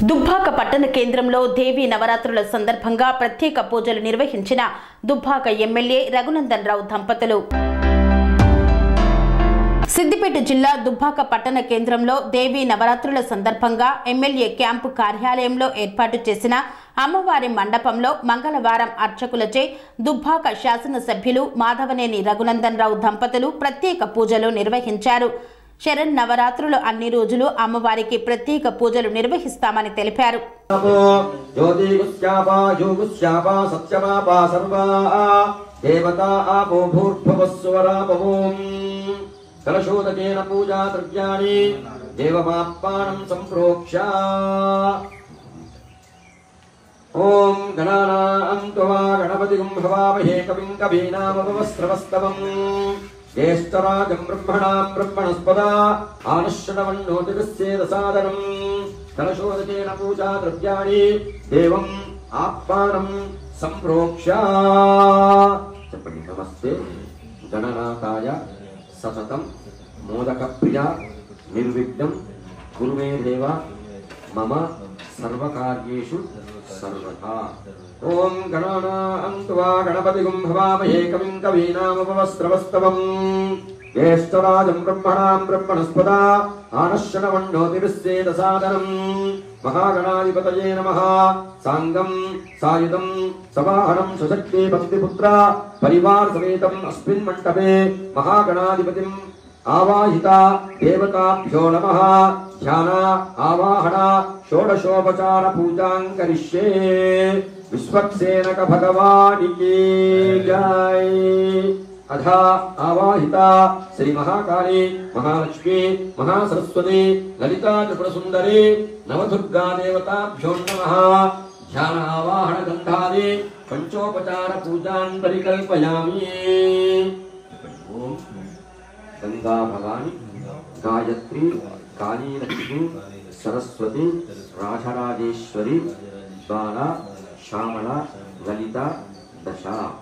దుబ్బాక పట్టణ కేంద్రంలో దేవీ నవరాత్రుల సందర్భంగా ప్రత్యేక పూజలు నిర్వహించిన దుబ్బాక ఎమ్మెల్యే రఘునందన్ రావు దంపతులు సిద్దిపేట జిల్లా దుబ్బాక పట్టణ కేంద్రంలో దేవీ నవరాత్రుల సందర్భంగా ఎమ్మెల్యే క్యాంపు కార్యాలయంలో ఏర్పాటు చేసిన అమ్మవారి మండపంలో మంగళవారం అర్చకులచే దుబ్బాక శాసనసభ్యులు మాధవనేని రఘునందన్ రావు దంపతులు ప్రత్యేక పూజలు నిర్వహించారు శరణ్ నవరాత్రులు అన్ని రోజులు అమ్మవారికి ప్రత్యేక పూజలు నిర్వహిస్తామని తెలిపారు आपो ज्योतिगुस्यापा योगुस्यापा सत्यमापा सर्वा देवता आपो भूर्भुवस्वरापवोम् कलशोदकेन पूजा द्रव्याणि देवमाप्पानं सम्प्रोक्ष्य ॐ गणानां त्वा गणपतिगुं भवामहे कविं कवीनामपवस्त्रवस्तवम् ज्येष्ठराजं ब्रह्मणां ब्रह्मणस्पदा आनश्रवन्नोतिभिस्येदसादनम् कलशोदकेन पूजा द्रव्याणि देवम् आह्वानम् सम्प्रोक्ष्य చెప్పండి నమస్తే గణనాథాయ సతతం మోదకప్రియ నిర్విఘ్నం గురుమే దేవ మమ సర్వకార్యేషు సర్వదా ఓం గణానాం త్వా గణపతిగుం భవామహే కవిం కవీనాముపవస్త్రవస్తవం జ్యేష్ఠరాజం బ్రహ్మణాం బ్రహ్మణస్పదా ఆనశ్వనమన్నోతిభిస్సేద సాదనం మహాగణాధిపతయే నమః సాంగం సాయుధం సవాహనం సుశక్తి భక్తిపుత్ర పరివార సమేతం అస్మిన్ మంటపే మహాగణాధిపతిం ఆవాహిత దేవతాభ్యో నమ ధ్యాన ఆవాహన షోడశోపచార పూజాం కరిష్యే విశ్వక్సేనక భగవానికి జై అధా ఆవాహిత శ్రీ మహాకాళి మహాలక్ష్మి మహాసరస్వతి లలితా త్రిపుర సుందరి నవదుర్గా దేవతాభ్యో నమ ధ్యాన ఆవాహన గంధాది పంచోపచార పూజాన్ పరికల్పయామి ఓం గంగా భవాని గాయత్రి కాళీలక్ష్మి సరస్వతి రాజరాజేశ్వరి బాల శ్యామల లలిత దశ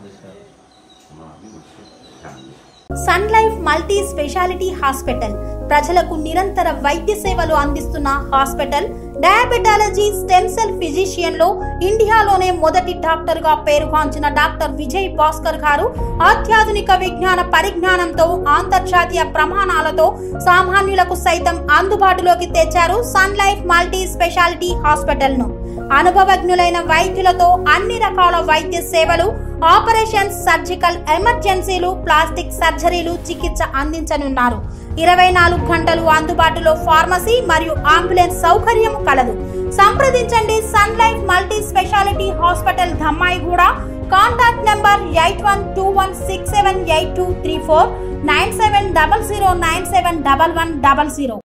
Sun Life multi speciality hospital ప్రజలకు నిరంతర వైద్య సేవలు అందిస్తున్న hospital diabetology stem cell physician లో ఇండియాలోనే మొదటి డాక్టర్ గా పేరుగాంచిన డాక్టర్ విజయ్ భాస్కర్ గారు అత్యాధునిక విజ్ఞాన పరిజ్ఞానంతో అంతర్జాతీయ ప్రమాణాలతో సామాన్యులకు సైతం అందుబాటులోకి తెచ్చారు Sun Life multi speciality hospital ను అనుభవజ్ఞులైన వైద్యులతో అన్ని రకాల వైద్య సేవలు ఆపరేషన్స్ సర్జికల్ ఎమర్జెన్సీలు ప్లాస్టిక్ సర్జరీలు చికిత్స అందించనున్నారు ఇరవై నాలుగు గంటలు అందుబాటులో ఫార్మసీ మరియు అంబులెన్స్ సౌకర్యం కలదు సంప్రదించండి Sun Life multi speciality hospital Dammaiguda contact number eight one two one six seven eight two three four nine seven double zero nine seven double one double zero